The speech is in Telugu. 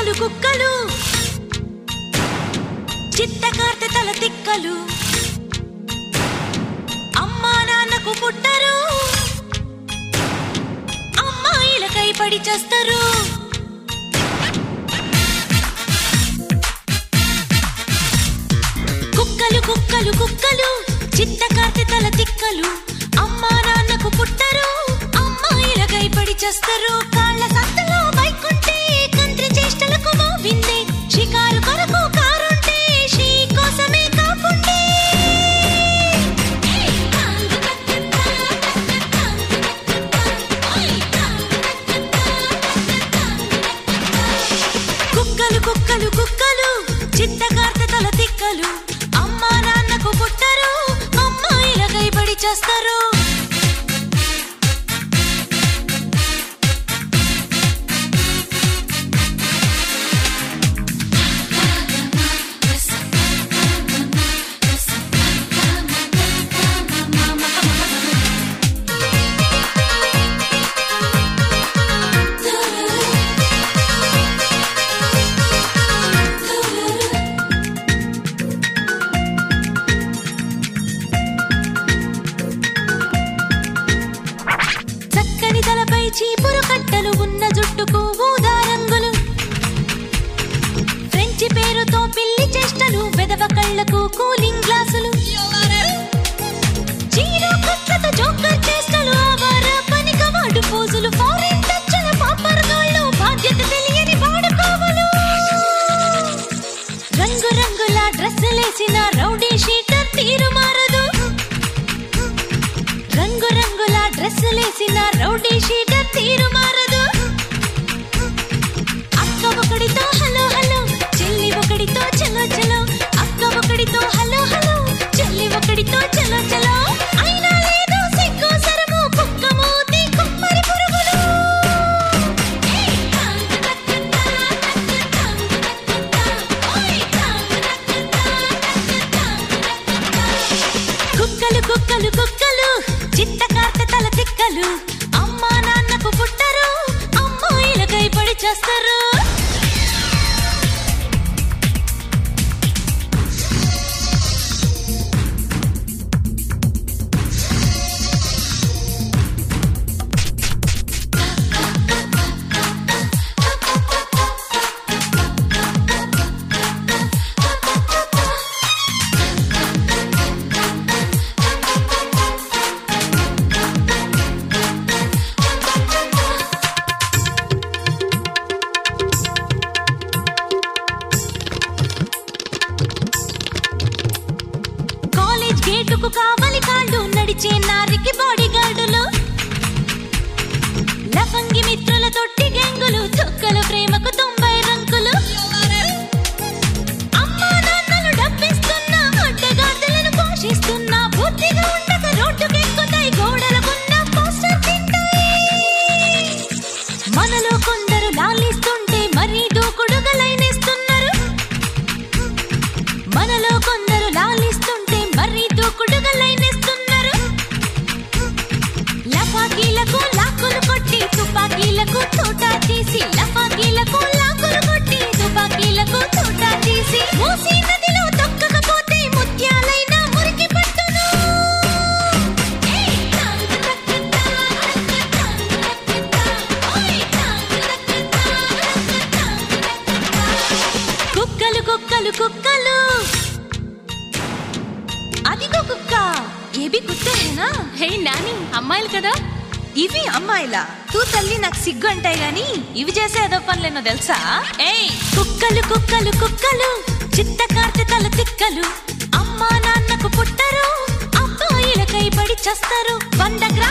కుక్కలు కుక్కలు చిత్తకార్తె తల తిక్కలు అమ్మా నాన్నకు పుట్టరు అమ్మాయిలకై పడి చేస్తారు కుక్కలు కుక్కలు కుక్కలు చిత్తకార్తె తల తిక్కలు అమ్మా నాన్నకు పుట్టరు అమ్మాయిలకై పడి చేస్తారు కాళ్ళ సంతలో బైకుంటే కంత్రి చేష్టలకు విందే షికారు కొరకు కారుంటే షీ కోసమే కాకుండే కుక్కలు కుక్కలు కుక్కలు చిత్తకార్తె తల తిక్కలు అమ్మా నాన్నకు పుట్టరు అమ్మాయిలకై పడి చేస్తారు చక్కని తలపై చీపురు కట్టలు ఉన్న జుట్టుకు ఊదా రంగులు ఫ్రెంచి పేరుతో పిల్లి చేష్టలు వెదవ కళ్ళకు కూలింగ్ గ్లాసులు చీర కుట్లతో జోకర్ చేష్టలు ఆవార పని కవాడు పోజులు ఫారెన్ టచ్ల పాపరగాళ్ళు బాధ్యత తెలియని పాడుకోవలు రంగు రంగుల డ్రెస్సులేసిన రౌడీ షీటర్ తీరు మారదు రంగు రంగుల డ్రెస్సులేసిన రౌడీ షీటర్ తీరు మారదు అక్క ఒకడితో హలో హలో చెల్లి ఒకడితో చలో చలో అక్క ఒకడితో హలో హలో చెల్లి ఒకడితో చలో చలో అయినా లేదు సిగ్గు సరము కుక్క మూతి కుమ్మరి పురుగులు కుక్కలు కుక్కలు కుక్కలు చిత్తకార్తె తల తిక్కలు అమ్మా నాన్నకు పుట్టరు అమ్మాయిలకై పడి చేస్తారు కాలేజ్ గేటుకు కావలి కాళ్ళు నడిచే నారికి బాడీ గార్డులు లఫంగి మిత్రుల తొట్టి గెంగులు చుక్కల ప్రేమకు తొంభై రంకులు అమ్మా నాన్నలు డబ్బిస్తున్న అడ్డగార్డులను పోషిస్తున్న బుద్ధిగా ఉండక రోడ్డుకెక్కుతాయి గోడలకున్న పోస్టర్ తింటాయి మనలో కొందరు లాలిస్తుంటే మరీ దూకుడుగా లైనేస్తున్నారు మనలో కొందరు లాలిస్తుంటే మరీ దూకుడుగా లైనేస్తున్నారు లఫాకీలకు లాక్కులు కొట్టి తుపాకీలకు తోటా తీసి లఫాకీలకు లాక్కులు కొట్టి తుపాకీలకు తోటా తీసి మూసీ నదిలో తొక్కకపోతే ముత్యాలైన మురికి పట్టును కుక్కలు కుక్కలు కుక్కలు అదిగో కుక్క ఏబి కుత్తేనా హే నాని అమ్మాయిలు కదా ఇవి అమ్మాయిలా తూ తల్లి నాకు సిగ్గు అంటాయి గాని ఇవి చేసే ఏదో పనులేనో తెలుసా ఏయ్ కుక్కలు కుక్కలు కుక్కలు చిత్తకార్తె తల తిక్కలు అమ్మా నాన్నకు పుట్టరు అబ్బాయిలకై పడి చస్తారు వంద